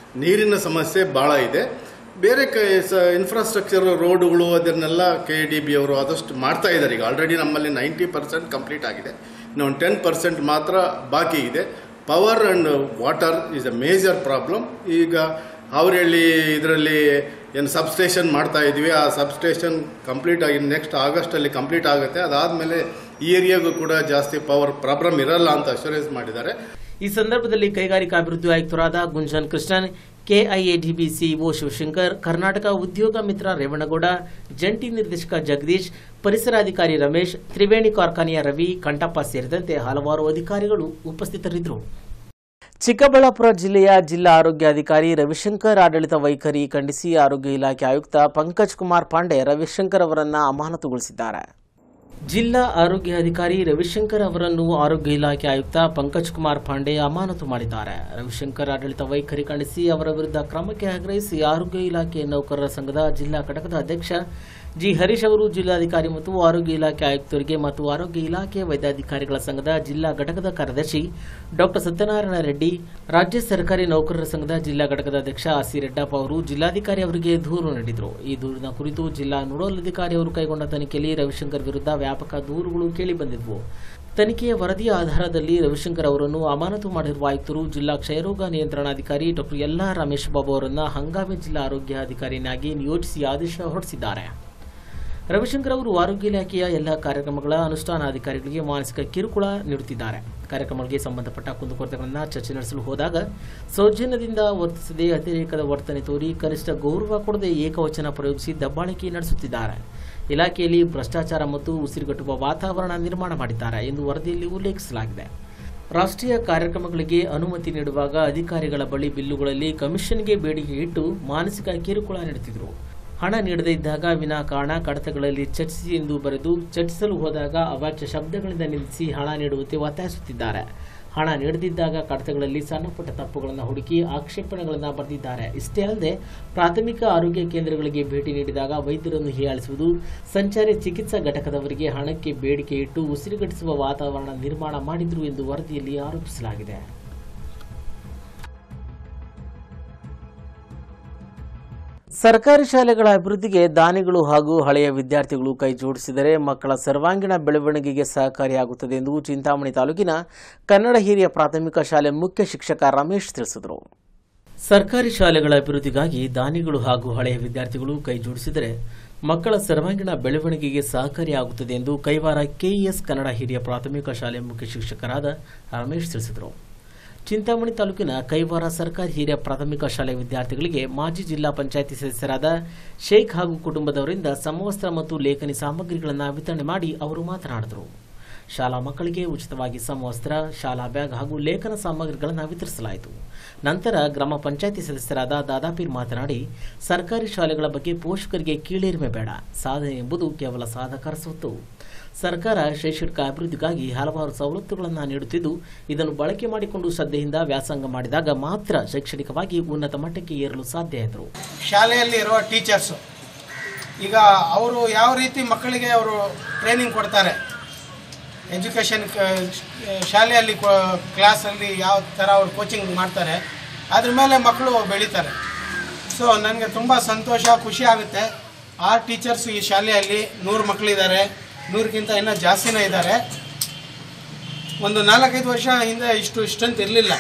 ನೀರಿನ ಸಮಸ್ಯೆ ಭಾಳ ಇದೆ ಬೇರೆ ಕ ಇನ್ಫ್ರಾಸ್ಟ್ರಕ್ಚರ್ ರೋಡ್ಗಳು ಅದನ್ನೆಲ್ಲ ಕೆ ಡಿ ಬಿ ಅವರು ಆದಷ್ಟು ಮಾಡ್ತಾ ಇದ್ದಾರೆ ಈಗ ಆಲ್ರೆಡಿ ನಮ್ಮಲ್ಲಿ ನೈಂಟಿ ಪರ್ಸೆಂಟ್ ಕಂಪ್ಲೀಟ್ ಆಗಿದೆ ಇನ್ನು ಒಂದು ಟೆನ್ ಪರ್ಸೆಂಟ್ ಮಾತ್ರ ಬಾಕಿ ಇದೆ power and water is a major problem ಈಗ ಅವರಳ್ಳಿ ಇದರಲ್ಲಿ ಏನು ಸಬ್ಸ್ಟೇಷನ್ ಮಾಡ್ತಾ ಇದ್ವಿ ಆ ಸಬ್ಸ್ಟೇಷನ್ ಕಂಪ್ಲೀಟ್ ಆಗಿ ನೆಕ್ಸ್ಟ್ ಆಗಸ್ಟಲ್ಲಿ ಕಂಪ್ಲೀಟ್ ಆಗುತ್ತೆ ಅದಾದಮೇಲೆ ಈ ಏರಿಯಾಗೂ ಕೂಡ ಜಾಸ್ತಿ ಪವರ್ ಪ್ರಾಬ್ಲಮ್ ಇರಲ್ಲ ಅಂತ ಅಶ್ಯೂರೆನ್ಸ್ ಮಾಡಿದ್ದಾರೆ ಈ ಸಂದರ್ಭದಲ್ಲಿ ಕೈಗಾರಿಕಾ ಅಭಿವೃದ್ಧಿ ಆಯುಕ್ತರಾದ ಗುಂಜನ್ ಕೃಷ್ಣನ್ ಕೆಐಎಡಿಬಿ ಸಿಇಒ ಶಿವಶಂಕರ್ ಕರ್ನಾಟಕ ಉದ್ಯೋಗ ಮಿತ್ರ ರೇವಣಗೌಡ ಜಂಟಿ ನಿರ್ದೇಶಕ ಜಗದೀಶ್ ಪರಿಸರಾಧಿಕಾರಿ ರಮೇಶ್ ತ್ರಿವೇಣಿ ಕಾರ್ಖಾನೆಯ ರವಿ ಕಂಠಪ್ಪ ಸೇರಿದಂತೆ ಹಲವಾರು ಅಧಿಕಾರಿಗಳು ಉಪಸ್ಥಿತರಿದ್ದರು ಚಿಕ್ಕಬಳ್ಳಾಪುರ ಜಿಲ್ಲೆಯ ಜಿಲ್ಲಾ ಆರೋಗ್ಯಾಧಿಕಾರಿ ರವಿಶಂಕರ್ ಆಡಳಿತ ವೈಖರಿ ಖಂಡಿಸಿ ಆರೋಗ್ಯ ಇಲಾಖೆ ಆಯುಕ್ತ ಪಂಕಜ್ ಕುಮಾರ್ ಪಾಂಡೆ ರವಿಶಂಕರ್ ಅವರನ್ನ ಅಮಾನತುಗೊಳಿಸಿದ್ದಾರೆ ಜಿಲ್ಲಾ ಆರೋಗ್ಯ ಅಧಿಕಾರಿ ರವಿಶಂಕರ್ ಅವರನ್ನು ಆರೋಗ್ಯ ಇಲಾಖೆ ಆಯುಕ್ತ ಪಂಕಜ್ ಕುಮಾರ್ ಪಾಂಡೆ ಅಮಾನತು ಮಾಡಿದ್ದಾರೆ ರವಿಶಂಕರ್ ಆಡಳಿತ ವೈಖರಿ ಖಂಡಿಸಿ ಅವರ ವಿರುದ್ಧ ಕ್ರಮಕ್ಕೆ ಆಗ್ರಹಿಸಿ ಆರೋಗ್ಯ ಇಲಾಖೆ ನೌಕರರ ಸಂಘದ ಜಿಲ್ಲಾ ಘಟಕದ ಅಧ್ಯಕ್ಷ ಜಿ ಹರೀಶ್ ಅವರು ಜಿಲ್ಲಾಧಿಕಾರಿ ಮತ್ತು ಆರೋಗ್ಯ ಇಲಾಖೆ ಆಯುಕ್ತರಿಗೆ ಮತ್ತು ಆರೋಗ್ಯ ಇಲಾಖೆ ವೈದ್ಯಾಧಿಕಾರಿಗಳ ಸಂಘದ ಜಿಲ್ಲಾ ಘಟಕದ ಕಾರ್ಯದರ್ಶಿ ಡಾಕ್ಟರ್ ಸತ್ಯನಾರಾಯಣ ರೆಡ್ಡಿ ರಾಜ್ಯ ಸರ್ಕಾರಿ ನೌಕರರ ಸಂಘದ ಜಿಲ್ಲಾ ಘಟಕದ ಅಧ್ಯಕ್ಷ ಆಸಿ ರೆಡ್ಡಪ್ಪ ಅವರು ಜಿಲ್ಲಾಧಿಕಾರಿ ಅವರಿಗೆ ದೂರು ನೀಡಿದರು ಈ ದೂರಿನ ಕುರಿತು ಜಿಲ್ಲಾ ನೋಡಲ್ ಅಧಿಕಾರಿ ಅವರು ಕೈಗೊಂಡ ತನಿಖೆಯಲ್ಲಿ ರವಿಶಂಕರ್ ವಿರುದ್ಧ ವ್ಯಾಪಕ ದೂರುಗಳು ಕೇಳಿಬಂದಿದ್ವು ತನಿಖೆಯ ವರದಿಯ ಆಧಾರದಲ್ಲಿ ರವಿಶಂಕರ್ ಅವರನ್ನು ಅಮಾನತು ಮಾಡಿರುವ ಆಯುಕ್ತರು ಜಿಲ್ಲಾ ಕ್ಷಯರೋಗ ನಿಯಂತ್ರಣಾಧಿಕಾರಿ ಡಾಕ್ಟರ್ ಎಲ್ಲಾ ರಮೇಶ್ ಬಾಬು ಅವರನ್ನು ಹಂಗಾಮಿ ಜಿಲ್ಲಾ ಆರೋಗ್ಯಾಧಿಕಾರಿಯಾಗಿ ನಿಯೋಜಿಸಿ ಆದೇಶ ಹೊರಡಿಸಿದ್ದಾರೆ ರವಿಶಂಕರ್ ಅವರು ಆರೋಗ್ಯ ಇಲಾಖೆಯ ಎಲ್ಲ ಕಾರ್ಯಕ್ರಮಗಳ ಅನುಷ್ಠಾನಾಧಿಕಾರಿಗಳಿಗೆ ಮಾನಸಿಕ ಕಿರುಕುಳ ನೀಡುತ್ತಿದ್ದಾರೆ ಕಾರ್ಯಕ್ರಮಗಳಿಗೆ ಸಂಬಂಧಪಟ್ಟ ಕುಂದುಕೊರತೆಗಳನ್ನು ಚರ್ಚೆ ನಡೆಸಲು ಹೋದಾಗ ಸೌಜನ್ಯದಿಂದ ವರ್ತಿಸದೆ ಅತಿರೇಕದ ವರ್ತನೆ ತೋರಿ ಕನಿಷ್ಠ ಗೌರವ ಕೊಡದೆ ಏಕವಚನ ಪ್ರಯೋಗಿಸಿ ದಬ್ಬಾಳಿಕೆ ನಡೆಸುತ್ತಿದ್ದಾರೆ ಇಲಾಖೆಯಲ್ಲಿ ಭ್ರಷ್ಟಾಚಾರ ಮತ್ತು ಉಸಿರುಗಟ್ಟುವ ವಾತಾವರಣ ನಿರ್ಮಾಣ ಮಾಡಿದ್ದಾರೆ ಎಂದು ವರದಿಯಲ್ಲಿ ಉಲ್ಲೇಖಿಸಲಾಗಿದೆ ರಾಷ್ಟ್ರೀಯ ಕಾರ್ಯಕ್ರಮಗಳಿಗೆ ಅನುಮತಿ ನೀಡುವಾಗ ಅಧಿಕಾರಿಗಳ ಬಳಿ ಬಿಲ್ಲುಗಳಲ್ಲಿ ಕಮಿಷನ್ಗೆ ಬೇಡಿಕೆ ಇಟ್ಟು ಮಾನಸಿಕ ಕಿರುಕುಳ ನೀಡುತ್ತಿದ್ದರು ಹಣ ನೀಡದೇ ಇದ್ದಾಗ ವಿನಾಕಾರಣ ಕಡತಗಳಲ್ಲಿ ಚರ್ಚಿಸಿ ಎಂದು ಬರೆದು ಚರ್ಚಿಸಲು ಹೋದಾಗ ಅವಾಚ್ಯ ಶಬ್ದಗಳಿಂದ ನಿಲ್ಲಿಸಿ ಹಣ ನೀಡುವಂತೆ ಒತ್ತಾಯಿಸುತ್ತಿದ್ದಾರೆ ಹಣ ನೀಡದಿದ್ದಾಗ ಕಡತಗಳಲ್ಲಿ ಸಣ್ಣಪುಟ್ಟ ತಪ್ಪುಗಳನ್ನು ಹುಡುಕಿ ಆಕ್ಷೇಪಣೆಗಳನ್ನು ಬರೆದಿದ್ದಾರೆ ಇಷ್ಟೇ ಅಲ್ಲದೆ ಪ್ರಾಥಮಿಕ ಆರೋಗ್ಯ ಕೇಂದ್ರಗಳಿಗೆ ಭೇಟಿ ನೀಡಿದಾಗ ವೈದ್ಯರನ್ನು ಹೀಯಾಳಿಸುವುದು ಸಂಚಾರಿ ಚಿಕಿತ್ಸಾ ಘಟಕದವರಿಗೆ ಹಣಕ್ಕೆ ಬೇಡಿಕೆ ಇಟ್ಟು ಉಸಿರುಗಟ್ಟಿಸುವ ವಾತಾವರಣ ನಿರ್ಮಾಣ ಮಾಡಿದ್ರು ಎಂದು ವರದಿಯಲ್ಲಿ ಆರೋಪಿಸಲಾಗಿದೆ ಸರ್ಕಾರಿ ಶಾಲೆಗಳ ಅಭಿವೃದ್ಧಿಗೆ ದಾನಿಗಳು ಹಾಗೂ ಹಳೆಯ ವಿದ್ಯಾರ್ಥಿಗಳು ಕೈ ಜೋಡಿಸಿದರೆ ಮಕ್ಕಳ ಸರ್ವಾಂಗೀಣ ಬೆಳವಣಿಗೆಗೆ ಸಹಕಾರಿಯಾಗುತ್ತದೆ ಎಂದು ಚಿಂತಾಮಣಿ ತಾಲೂಕಿನ ಕನ್ನಡ ಹಿರಿಯ ಪ್ರಾಥಮಿಕ ಶಾಲೆ ಮುಖ್ಯ ಶಿಕ್ಷಕ ರಮೇಶ್ ತಿಳಿಸಿದರು ಸರ್ಕಾರಿ ಶಾಲೆಗಳ ಅಭಿವೃದ್ಧಿಗಾಗಿ ದಾನಿಗಳು ಹಾಗೂ ಹಳೆಯ ವಿದ್ಯಾರ್ಥಿಗಳು ಕೈ ಜೋಡಿಸಿದರೆ ಮಕ್ಕಳ ಸರ್ವಾಂಗೀಣ ಬೆಳವಣಿಗೆಗೆ ಸಹಕಾರಿಯಾಗುತ್ತದೆ ಎಂದು ಕೈವಾರ ಕೆಇಎಸ್ ಕನ್ನಡ ಹಿರಿಯ ಪ್ರಾಥಮಿಕ ಶಾಲೆ ಮುಖ್ಯ ಶಿಕ್ಷಕರಾದ ರಮೇಶ್ ತಿಳಿಸಿದರು ಚಿಂತಾಮಣಿ ತಾಲೂಕಿನ ಕೈವಾರ ಸರ್ಕಾರಿ ಹಿರಿಯ ಪ್ರಾಥಮಿಕ ಶಾಲೆ ವಿದ್ಯಾರ್ಥಿಗಳಿಗೆ ಮಾಜಿ ಜಿಲ್ಲಾ ಪಂಚಾಯಿತಿ ಸದಸ್ಯರಾದ ಶೇಖ್ ಹಾಗೂ ಕುಟುಂಬದವರಿಂದ ಸಮವಸ್ತ್ರ ಮತ್ತು ಲೇಖನಿ ಸಾಮಗ್ರಿಗಳನ್ನು ವಿತರಣೆ ಮಾಡಿ ಅವರು ಮಾತನಾಡಿದರು ಶಾಲಾ ಮಕ್ಕಳಿಗೆ ಉಚಿತವಾಗಿ ಸಮವಸ್ತ್ರ ಶಾಲಾ ಬ್ಯಾಗ್ ಹಾಗೂ ಲೇಖನ ಸಾಮಗ್ರಿಗಳನ್ನು ವಿತರಿಸಲಾಯಿತು ನಂತರ ಗ್ರಾಮ ಪಂಚಾಯಿತಿ ಸದಸ್ಯರಾದ ದಾದಾಪೀರ್ ಮಾತನಾಡಿ ಸರ್ಕಾರಿ ಶಾಲೆಗಳ ಬಗ್ಗೆ ಪೋಷಕರಿಗೆ ಕೀಳೇರಿಮೆ ಬೇಡ ಸಾಧನೆ ಎಂಬುದು ಕೇವಲ ಸಾಧಕರ ಸ್ವತ್ತು ಸರ್ಕಾರ ಶೈಕ್ಷಣಿಕ ಅಭಿವೃದ್ಧಿಗಾಗಿ ಹಲವಾರು ಸವಲತ್ತುಗಳನ್ನು ನೀಡುತ್ತಿದ್ದು ಇದನ್ನು ಬಳಕೆ ಮಾಡಿಕೊಂಡು ಶ್ರದ್ಧೆಯಿಂದ ವ್ಯಾಸಂಗ ಮಾಡಿದಾಗ ಮಾತ್ರ ಶೈಕ್ಷಣಿಕವಾಗಿ ಉನ್ನತ ಮಟ್ಟಕ್ಕೆ ಏರಲು ಸಾಧ್ಯ ಎಂದರು ಶಾಲೆಯಲ್ಲಿ ಇರುವ ಟೀಚರ್ಸು ಈಗ ಅವರು ಯಾವ ರೀತಿ ಮಕ್ಕಳಿಗೆ ಅವರು ಟ್ರೈನಿಂಗ್ ಕೊಡ್ತಾರೆ ಎಜುಕೇಷನ್ ಶಾಲೆಯಲ್ಲಿ ಕ್ಲಾಸಲ್ಲಿ ಯಾವ ಥರ ಅವ್ರು ಕೋಚಿಂಗ್ ಮಾಡ್ತಾರೆ ಅದ್ರ ಮೇಲೆ ಮಕ್ಕಳು ಬೆಳೀತಾರೆ ಸೊ ನನಗೆ ತುಂಬ ಸಂತೋಷ ಖುಷಿ ಆಗುತ್ತೆ ಆ ಟೀಚರ್ಸ್ ಈ ಶಾಲೆಯಲ್ಲಿ ನೂರು ಮಕ್ಕಳಿದ್ದಾರೆ ನೂರಕ್ಕಿಂತ ಇನ್ನೂ ಜಾಸ್ತಿನೇ ಇದ್ದಾರೆ ಒಂದು ನಾಲ್ಕೈದು ವರ್ಷ ಹಿಂದೆ ಇಷ್ಟು ಇಷ್ಟಂತ ಇರಲಿಲ್ಲ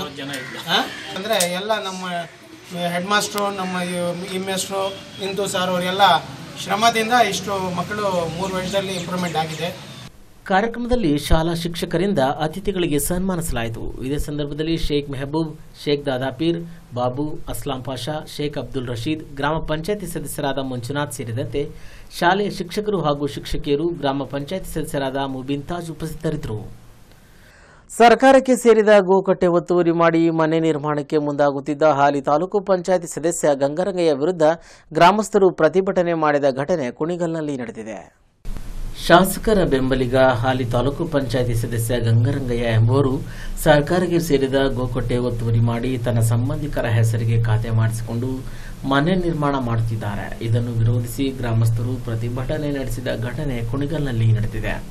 ಅಂದರೆ ಎಲ್ಲ ನಮ್ಮ ಹೆಡ್ ಮಾಸ್ಟ್ರು ನಮ್ಮ ಇಮ್ಮೆಸ್ಟ್ರು ಇಂದು ಸಾರ್ ಅವರೆಲ್ಲ ಶ್ರಮದಿಂದ ಇಷ್ಟು ಮಕ್ಕಳು ಮೂರು ವರ್ಷದಲ್ಲಿ ಇಂಪ್ರೂವ್ಮೆಂಟ್ ಆಗಿದೆ ಕಾರ್ಯಕ್ರಮದಲ್ಲಿ ಶಾಲಾ ಶಿಕ್ಷಕರಿಂದ ಅತಿಥಿಗಳಿಗೆ ಸನ್ಮಾನಿಸಲಾಯಿತು ಇದೇ ಸಂದರ್ಭದಲ್ಲಿ ಶೇಖ್ ಮೆಹಬೂಬ್ ಶೇಖ್ ದಾದಾಪೀರ್ ಬಾಬು ಅಸ್ಲಾಂ ಪಾಷಾ ಶೇಖ್ ಅಬ್ದುಲ್ ರಶೀದ್ ಗ್ರಾಮ ಪಂಚಾಯತಿ ಸದಸ್ಯರಾದ ಮಂಜುನಾಥ್ ಸೇರಿದಂತೆ ಶಾಲೆಯ ಶಿಕ್ಷಕರು ಹಾಗೂ ಶಿಕ್ಷಕಿಯರು ಗ್ರಾಮ ಪಂಚಾಯತಿ ಸದಸ್ಯರಾದ ಮುಬಿನ್ ತಾಜ್ ಉಪಸ್ಥಿತರಿದ್ದರು ಸರ್ಕಾರಕ್ಕೆ ಸೇರಿದ ಗೋಕಟ್ಟೆ ಒತ್ತುವರಿ ಮಾಡಿ ಮನೆ ನಿರ್ಮಾಣಕ್ಕೆ ಮುಂದಾಗುತ್ತಿದ್ದ ಹಾಲಿ ತಾಲೂಕು ಪಂಚಾಯತಿ ಸದಸ್ಯ ಗಂಗರಂಗಯ್ಯ ವಿರುದ್ಧ ಗ್ರಾಮಸ್ಥರು ಪ್ರತಿಭಟನೆ ಮಾಡಿದ ಘಟನೆ ಕುಣಿಗಲ್ನಲ್ಲಿ ನಡೆದಿದೆ ಶಾಸಕರ ಬೆಂಬಲಿಗ ಹಾಲಿ ತಾಲೂಕು ಪಂಚಾಯತಿ ಸದಸ್ಯ ಗಂಗರಂಗಯ್ಯ ಎಂಬುವರು ಸರ್ಕಾರಕ್ಕೆ ಸೇರಿದ ಗೋಕಟ್ಟೆ ಒತ್ತುವರಿ ಮಾಡಿ ತನ್ನ ಸಂಬಂಧಿಕರ ಹೆಸರಿಗೆ ಖಾತೆ ಮಾಡಿಸಿಕೊಂಡು ಮನೆ ನಿರ್ಮಾಣ ಮಾಡುತ್ತಿದ್ದಾರೆ ಇದನ್ನು ವಿರೋಧಿಸಿ ಗ್ರಾಮಸ್ಥರು ಪ್ರತಿಭಟನೆ ನಡೆಸಿದ ಘಟನೆ ಕುಣಿಗಲ್ನಲ್ಲಿ ನಡೆದಿದೆ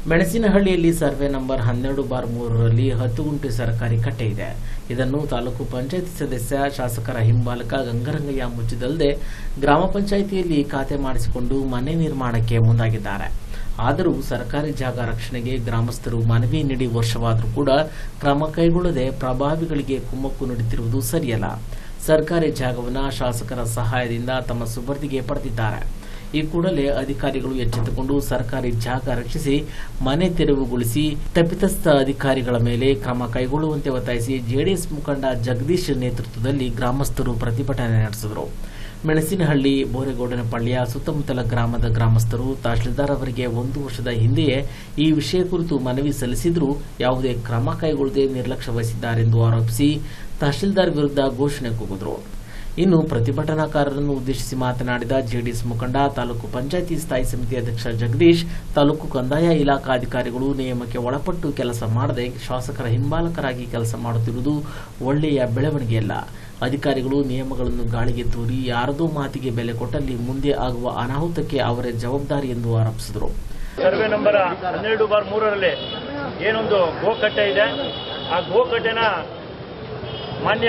ಮೆಣಸಿನಹಳ್ಳಿಯಲ್ಲಿ ಸರ್ವೆ ನಂಬರ್ ಹನ್ನೆರಡು ಬಾರ್ ಮೂರರಲ್ಲಿ ಹತ್ತು ಗುಂಟೆ ಸರ್ಕಾರಿ ಕಟ್ಟೆ ಇದೆ ಇದನ್ನು ತಾಲೂಕು ಪಂಚಾಯತಿ ಸದಸ್ಯ ಶಾಸಕರ ಹಿಂಬಾಲಕ ಗಂಗರಂಗಯ್ಯ ಮುಚ್ಚಿದಲ್ಲದೆ ಗ್ರಾಮ ಪಂಚಾಯಿತಿಯಲ್ಲಿ ಖಾತೆ ಮಾಡಿಸಿಕೊಂಡು ಮನೆ ನಿರ್ಮಾಣಕ್ಕೆ ಮುಂದಾಗಿದ್ದಾರೆ ಆದರೂ ಸರ್ಕಾರಿ ಜಾಗ ರಕ್ಷಣೆಗೆ ಗ್ರಾಮಸ್ಥರು ಮನವಿ ನೀಡಿ ವರ್ಷವಾದರೂ ಕೂಡ ಕ್ರಮ ಕೈಗೊಳ್ಳದೆ ಪ್ರಭಾವಿಗಳಿಗೆ ಕುಮ್ಮಕ್ಕು ನೀಡುತ್ತಿರುವುದು ಸರಿಯಲ್ಲ ಸರ್ಕಾರಿ ಜಾಗವನ್ನು ಶಾಸಕರ ಸಹಾಯದಿಂದ ತಮ್ಮ ಸುಬರ್ದಿಗೆ ಪಡೆದಿದ್ದಾರೆ ಈ ಕೂಡಲೇ ಅಧಿಕಾರಿಗಳು ಎಚ್ಚೆತ್ತುಕೊಂಡು ಸರ್ಕಾರಿ ಜಾಗ ರಕ್ಷಿಸಿ ಮನೆ ತೆರವುಗೊಳಿಸಿ ತಪ್ಪಿತಸ್ಥ ಅಧಿಕಾರಿಗಳ ಮೇಲೆ ಕ್ರಮ ಕೈಗೊಳ್ಳುವಂತೆ ಒತ್ತಾಯಿಸಿ ಜೆಡಿಎಸ್ ಮುಖಂಡ ಜಗದೀಶ್ ನೇತೃತ್ವದಲ್ಲಿ ಗ್ರಾಮಸ್ಥರು ಪ್ರತಿಭಟನೆ ನಡೆಸಿದರು ಮೆಣಸಿನಹಳ್ಳಿ ಬೋರೆಗೌಡನಪಳ್ಳಿಯ ಸುತ್ತಮುತ್ತಲ ಗ್ರಾಮದ ಗ್ರಾಮಸ್ಥರು ತಹಶೀಲ್ದಾರ್ ಅವರಿಗೆ ಒಂದು ವರ್ಷದ ಹಿಂದೆಯೇ ಈ ವಿಷಯ ಕುರಿತು ಮನವಿ ಸಲ್ಲಿಸಿದರೂ ಯಾವುದೇ ಕ್ರಮ ಕೈಗೊಳ್ಳದೆ ನಿರ್ಲಕ್ಷ್ಯ ವಹಿಸಿದ್ದಾರೆಂದು ಆರೋಪಿಸಿ ತಹಶೀಲ್ದಾರ್ ವಿರುದ್ಧ ಘೋಷಣೆ ಕೂಗಿದರು ಇನ್ನು ಪ್ರತಿಭಟನಾಕಾರರನ್ನು ಉದ್ದೇಶಿಸಿ ಮಾತನಾಡಿದ ಜೆಡಿಎಸ್ ಮುಖಂಡ ತಾಲೂಕು ಪಂಚಾಯಿತಿ ಸ್ಥಾಯಿ ಸಮಿತಿ ಅಧ್ಯಕ್ಷ ಜಗದೀಶ್ ತಾಲೂಕು ಕಂದಾಯ ಇಲಾಖಾಧಿಕಾರಿಗಳು ನಿಯಮಕ್ಕೆ ಒಳಪಟ್ಟು ಕೆಲಸ ಮಾಡದೆ ಶಾಸಕರ ಹಿಂಬಾಲಕರಾಗಿ ಕೆಲಸ ಮಾಡುತ್ತಿರುವುದು ಒಳ್ಳೆಯ ಬೆಳವಣಿಗೆಯಲ್ಲ ಅಧಿಕಾರಿಗಳು ನಿಯಮಗಳನ್ನು ಗಾಳಿಗೆ ತೂರಿ ಯಾರದೋ ಮಾತಿಗೆ ಬೆಲೆ ಕೊಟ್ಟಲ್ಲಿ ಮುಂದೆ ಆಗುವ ಅನಾಹುತಕ್ಕೆ ಅವರೇ ಜವಾಬ್ದಾರಿ ಎಂದು ಆರೋಪಿಸಿದರು ಸರ್ವೆ ನಂಬರ್ ಹನ್ನೆರಡು ಬಾರ್ ಮೂರರಲ್ಲಿ ಏನೊಂದು ಗೋಕಟ್ಟೆ ಇದೆ ಆ ಗೋಕಟ್ಟೆನ ಮಾನ್ಯ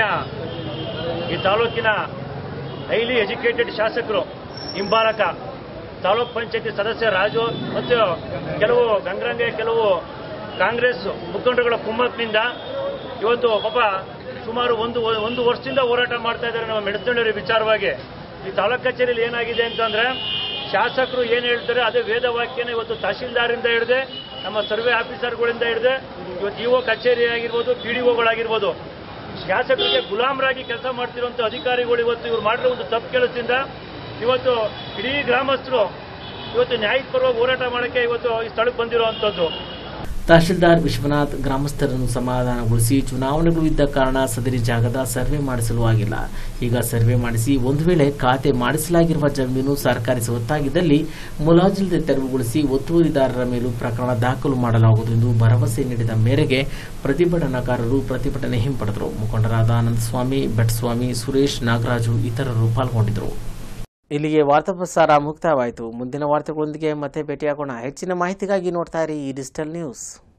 ಈ ತಾಲೂಕಿನ ಹೈಲಿ ಎಜುಕೇಟೆಡ್ ಶಾಸಕರು ಹಿಂಬಾಲಕ ತಾಲೂಕ್ ಪಂಚಾಯತಿ ಸದಸ್ಯ ರಾಜು ಮತ್ತು ಕೆಲವು ಗಂಗರಂಗೆ ಕೆಲವು ಕಾಂಗ್ರೆಸ್ ಮುಖಂಡರುಗಳ ಕುಮ್ಮಕ್ನಿಂದ ಇವತ್ತು ಪಾಪ ಸುಮಾರು ಒಂದು ಒಂದು ವರ್ಷದಿಂದ ಹೋರಾಟ ಮಾಡ್ತಾ ಇದ್ದಾರೆ ನಮ್ಮ ಮೆಣಸನಹಳ್ಳಿ ವಿಚಾರವಾಗಿ ಈ ತಾಲೂಕ್ ಕಚೇರಿಯಲ್ಲಿ ಏನಾಗಿದೆ ಅಂತಂದ್ರೆ ಶಾಸಕರು ಏನು ಹೇಳ್ತಾರೆ ಅದೇ ವೇದ ವಾಕ್ಯನ ಇವತ್ತು ತಹಶೀಲ್ದಾರಿಂದ ಹಿಡಿದೆ ನಮ್ಮ ಸರ್ವೆ ಆಫೀಸರ್ಗಳಿಂದ ಹಿಡಿದೆ ಇವತ್ತು ಇಒ ಕಚೇರಿ ಆಗಿರ್ಬೋದು ಪಿ ಡಿ ಒಗಳಾಗಿರ್ಬೋದು ಶಾಸಕರಿಗೆ ಗುಲಾಮರಾಗಿ ಕೆಲಸ ಮಾಡ್ತಿರುವಂಥ ಅಧಿಕಾರಿಗಳು ಇವತ್ತು ಇವ್ರು ಮಾಡಿರೋ ಒಂದು ತಪ್ಪು ಕೆಲಸದಿಂದ ಇವತ್ತು ಇಡೀ ಗ್ರಾಮಸ್ಥರು ಇವತ್ತು ನ್ಯಾಯದ ಪರವಾಗಿ ಹೋರಾಟ ಮಾಡೋಕ್ಕೆ ಇವತ್ತು ಈ ಸ್ಥಳಕ್ಕೆ ಬಂದಿರುವಂಥದ್ದು ತಹಶೀಲ್ದಾರ್ ವಿಶ್ವನಾಥ್ ಗ್ರಾಮಸ್ಥರನ್ನು ಸಮಾಧಾನಗೊಳಿಸಿ ಚುನಾವಣೆಗಳು ಇದ್ದ ಕಾರಣ ಸದರಿ ಜಾಗದ ಸರ್ವೆ ಮಾಡಿಸಲು ಆಗಿಲ್ಲ ಈಗ ಸರ್ವೆ ಮಾಡಿಸಿ ಒಂದು ವೇಳೆ ಖಾತೆ ಮಾಡಿಸಲಾಗಿರುವ ಜಮೀನು ಸರ್ಕಾರಿ ಸ್ವತ್ತಾಗಿದ್ದಲ್ಲಿ ಮುಲಾಜಿಲ್ಲದೆ ತೆರವುಗೊಳಿಸಿ ಒತ್ತುವರಿದಾರರ ಮೇಲೂ ಪ್ರಕರಣ ದಾಖಲು ಮಾಡಲಾಗುವುದು ಎಂದು ಭರವಸೆ ನೀಡಿದ ಮೇರೆಗೆ ಪ್ರತಿಭಟನಾಕಾರರು ಪ್ರತಿಭಟನೆ ಹಿಂಪಡೆದರು ಮುಖಂಡರಾದ ಆನಂದಸ್ವಾಮಿ ಭಟ್ಸ್ವಾಮಿ ಸುರೇಶ್ ನಾಗರಾಜು ಇತರರು ಪಾಲ್ಗೊಂಡಿದ್ದರು ಇಲ್ಲಿಗೆ ವಾರ್ತಾ ಪ್ರಸಾರ ಮುಕ್ತಾಯವಾಯಿತು ಮುಂದಿನ ವಾರ್ತೆಗಳೊಂದಿಗೆ ಮತ್ತೆ ಭೇಟಿಯಾಗೋಣ ಹೆಚ್ಚಿನ ಮಾಹಿತಿಗಾಗಿ ನೋಡ್ತಾ ಇರಿ ಈ ಡಿಜಿಟಲ್ ನ್ಯೂಸ್